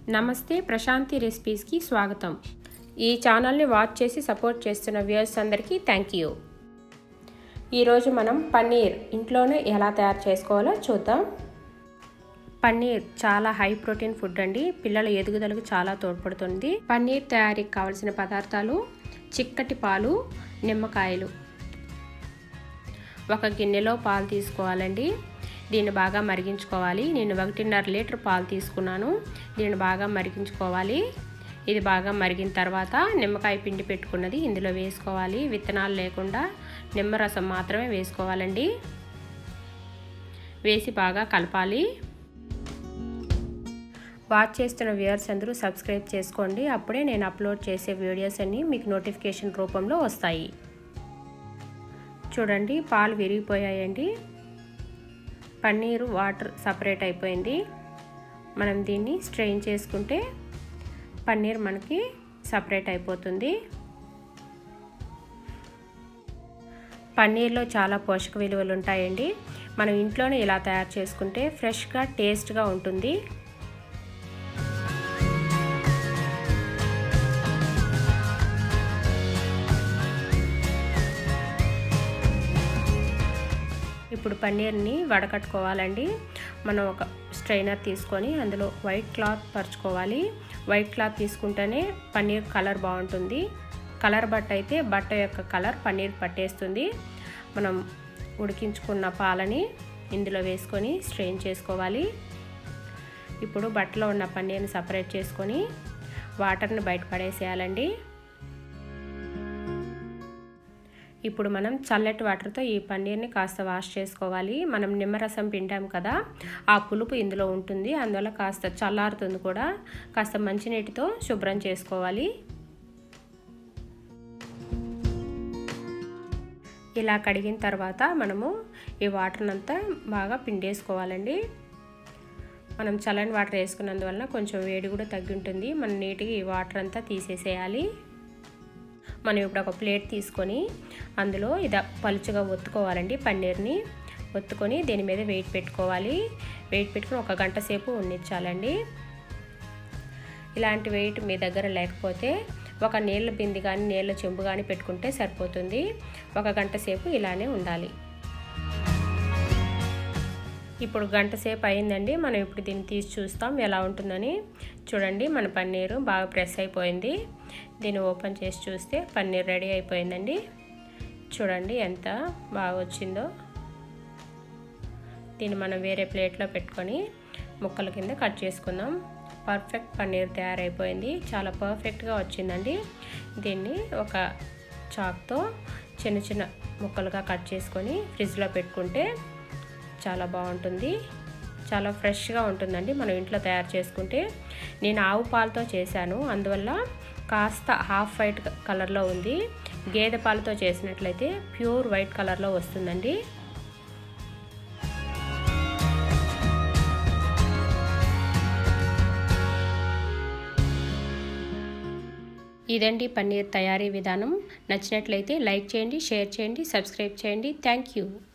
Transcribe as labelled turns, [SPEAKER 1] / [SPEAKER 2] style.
[SPEAKER 1] నమస్తే ప్రశాంతి రెసిపీస్కి స్వాగతం ఈ ఛానల్ని వాచ్ చేసి సపోర్ట్ చేస్తున్న వ్యూయర్స్ అందరికీ థ్యాంక్ యూ ఈరోజు మనం పన్నీర్ ఇంట్లోనే ఎలా తయారు చేసుకోవాలో చూద్దాం పన్నీర్ చాలా హై ప్రోటీన్ ఫుడ్ అండి పిల్లల ఎదుగుదలకు చాలా తోడ్పడుతుంది పన్నీర్ తయారీకి కావలసిన పదార్థాలు చిక్కటి పాలు నిమ్మకాయలు ఒక గిన్నెలో పాలు తీసుకోవాలండి దీన్ని బాగా మరిగించుకోవాలి నేను ఒకటిన్నర లీటర్ పాలు తీసుకున్నాను దీన్ని బాగా మరిగించుకోవాలి ఇది బాగా మరిగిన తర్వాత నిమ్మకాయ పిండి పెట్టుకున్నది ఇందులో వేసుకోవాలి విత్తనాలు లేకుండా నిమ్మరసం మాత్రమే వేసుకోవాలండి వేసి బాగా కలపాలి వాచ్ చేస్తున్న వ్యూయర్స్ అందరూ సబ్స్క్రైబ్ చేసుకోండి అప్పుడే నేను అప్లోడ్ చేసే వీడియోస్ అన్నీ మీకు నోటిఫికేషన్ రూపంలో వస్తాయి చూడండి పాలు విరిగిపోయాయండి పన్నీరు వాటర్ సపరేట్ అయిపోయింది మనం దీన్ని స్ట్రెయిన్ చేసుకుంటే పన్నీర్ మనకి సపరేట్ అయిపోతుంది పన్నీర్లో చాలా పోషక విలువలు ఉంటాయండి మనం ఇంట్లోనే ఇలా తయారు చేసుకుంటే ఫ్రెష్గా టేస్ట్గా ఉంటుంది ఇప్పుడు పన్నీర్ని వడకట్టుకోవాలండి మనం ఒక స్ట్రైనర్ తీసుకొని అందులో వైట్ క్లాత్ పరుచుకోవాలి వైట్ క్లాత్ తీసుకుంటేనే పన్నీర్ కలర్ బాగుంటుంది కలర్ బట్ట అయితే బట్ట యొక్క కలర్ పన్నీర్ పట్టేస్తుంది మనం ఉడికించుకున్న పాలని ఇందులో వేసుకొని స్ట్రెయిన్ చేసుకోవాలి ఇప్పుడు బట్టలో ఉన్న పన్నీర్ని సపరేట్ చేసుకొని వాటర్ని బయట పడేసేయాలండి ఇప్పుడు మనం చల్లటి వాటర్తో ఈ పన్నీర్ని కాస్త వాష్ చేసుకోవాలి మనం నిమ్మరసం పిండాం కదా ఆ పులుపు ఇందులో ఉంటుంది అందువల్ల కాస్త చల్లారుతుంది కూడా కాస్త మంచినీటితో శుభ్రం చేసుకోవాలి ఇలా కడిగిన తర్వాత మనము ఈ వాటర్ని అంతా బాగా పిండేసుకోవాలండి మనం చల్లని వాటర్ వేసుకున్నందువల్ల కొంచెం వేడి కూడా తగ్గి ఉంటుంది మనం నీట్గా ఈ వాటర్ అంతా తీసేసేయాలి మనం ఇప్పుడు ఒక ప్లేట్ తీసుకొని అందులో ఇది పలుచగా ఒత్తుకోవాలండి పన్నీర్ని ఒత్తుకొని దీని మీద వెయిట్ పెట్టుకోవాలి వెయిట్ పెట్టుకుని ఒక గంట సేపు ఉండించాలండి ఇలాంటి వెయిట్ మీ దగ్గర లేకపోతే ఒక నీళ్ళ బింది కానీ నీళ్ళ చెంబు కానీ పెట్టుకుంటే సరిపోతుంది ఒక గంట సేపు ఇలానే ఉండాలి ఇప్పుడు గంట సేపు అయిందండి మనం ఇప్పుడు దీన్ని తీసి చూస్తాం ఎలా ఉంటుందని చూడండి మన పన్నీరు బాగా ప్రెస్ అయిపోయింది దీన్ని ఓపెన్ చేసి చూస్తే పన్నీర్ రెడీ అయిపోయిందండి చూడండి ఎంత బాగా వచ్చిందో దీన్ని మనం వేరే ప్లేట్లో పెట్టుకొని ముక్కల కింద కట్ చేసుకుందాం పర్ఫెక్ట్ పన్నీర్ తయారైపోయింది చాలా పర్ఫెక్ట్గా వచ్చిందండి దీన్ని ఒక చాక్తో చిన్న చిన్న ముక్కలుగా కట్ చేసుకొని ఫ్రిడ్జ్లో పెట్టుకుంటే చాలా బాగుంటుంది చాలా ఫ్రెష్గా ఉంటుందండి మనం ఇంట్లో తయారు చేసుకుంటే నేను ఆవు పాలతో చేశాను అందువల్ల కాస్త హాఫ్ వైట్ కలర్లో ఉంది గేదె పాలతో చేసినట్లయితే ప్యూర్ వైట్ కలర్లో వస్తుందండి ఇదండి పన్నీర్ తయారీ విధానం నచ్చినట్లయితే లైక్ చేయండి షేర్ చేయండి సబ్స్క్రైబ్ చేయండి థ్యాంక్ యూ